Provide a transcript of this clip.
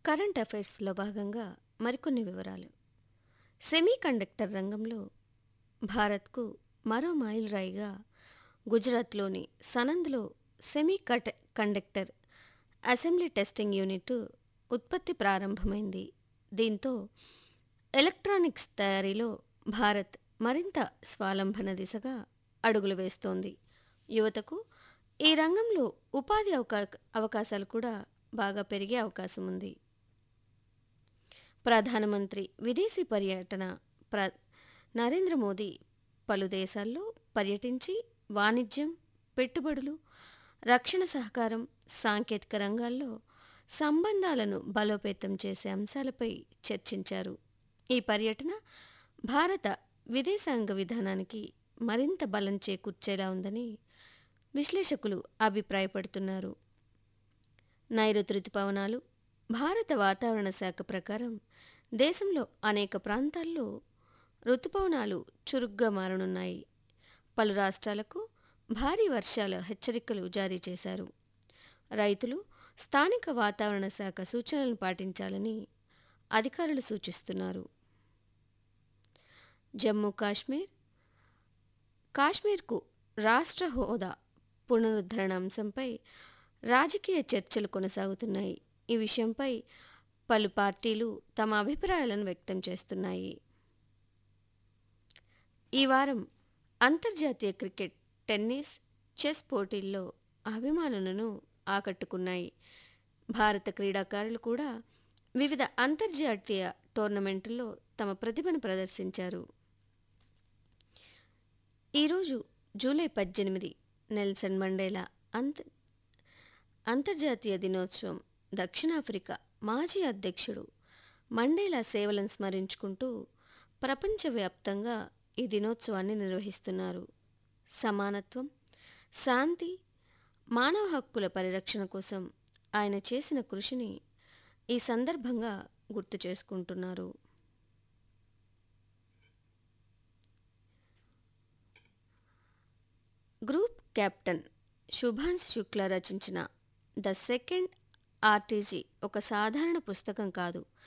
current అఫైర్స్లో భాగంగా మరికొన్ని వివరాలు సెమీ కండక్టర్ రంగంలో భారత్కు మరో మైలురాయిగా గుజరాత్లోని సనంద్లో semiconductor assembly testing unit ఉత్పత్తి ప్రారంభమైంది దీంతో ఎలక్ట్రానిక్స్ తయారీలో భారత్ మరింత స్వాలంబన దిశగా అడుగులు వేస్తోంది యువతకు ఈ రంగంలో ఉపాధి అవకా అవకాశాలు కూడా బాగా పెరిగే అవకాశం ఉంది ప్రధానమంత్రి విదేశీ పర్యటన ప్ర నరేంద్ర మోదీ పలు దేశాల్లో పర్యటించి వాణిజ్యం పెట్టుబడులు రక్షణ సహకారం సాంకేతిక రంగాల్లో సంబంధాలను బలోపేతం చేసే అంశాలపై చర్చించారు ఈ పర్యటన భారత విదేశాంగ విధానానికి మరింత బలం చేకూర్చేలా ఉందని విశ్లేషకులు అభిప్రాయపడుతున్నారు నైరుతి రుతుపవనాలు భారత వాతావరణ శాఖ ప్రకారం దేశంలో అనేక ప్రాంతాల్లో రుతుపవనాలు చురుగ్గా మారనున్నాయి పలు రాష్ట్రాలకు భారీ వర్షాల హెచ్చరికలు జారీ చేశారు రైతులు స్థానిక వాతావరణ శాఖ సూచనలను పాటించాలని అధికారులు సూచిస్తున్నారు జమ్మూ కాశ్మీర్ కాశ్మీర్కు రాష్ట్ర హోదా పునరుద్ధరణ అంశంపై రాజకీయ చర్చలు కొనసాగుతున్నాయి ఈ విషయంపై పలు పార్టీలు తమ అభిప్రాయాలను వ్యక్తం చేస్తున్నాయి ఈ వారం అంతర్జాతీయ క్రికెట్ టెన్నిస్ చెస్ పోటీల్లో అభిమానులను ఆకట్టుకున్నాయి భారత క్రీడాకారులు కూడా వివిధ అంతర్జాతీయ టోర్నమెంట్లలో తమ ప్రతిభను ప్రదర్శించారు ఈరోజు జూలై పద్దెనిమిది నెల్సన్ మండేలా అంత అంతర్జాతీయ దినోత్సవం దక్షిణాఫ్రికా మాజీ అధ్యక్షుడు మండేలా సేవలను స్మరించుకుంటూ ప్రపంచవ్యాప్తంగా ఈ దినోత్సవాన్ని నిర్వహిస్తున్నారు సమానత్వం శాంతి మానవ హక్కుల పరిరక్షణ కోసం ఆయన చేసిన కృషిని ఈ సందర్భంగా గుర్తు చేసుకుంటున్నారు గ్రూప్ కెప్టెన్ శుభాంశ్ శుక్ల రచించిన ద సెకండ్ ఆర్టీజీ ఒక సాధారణ పుస్తకం కాదు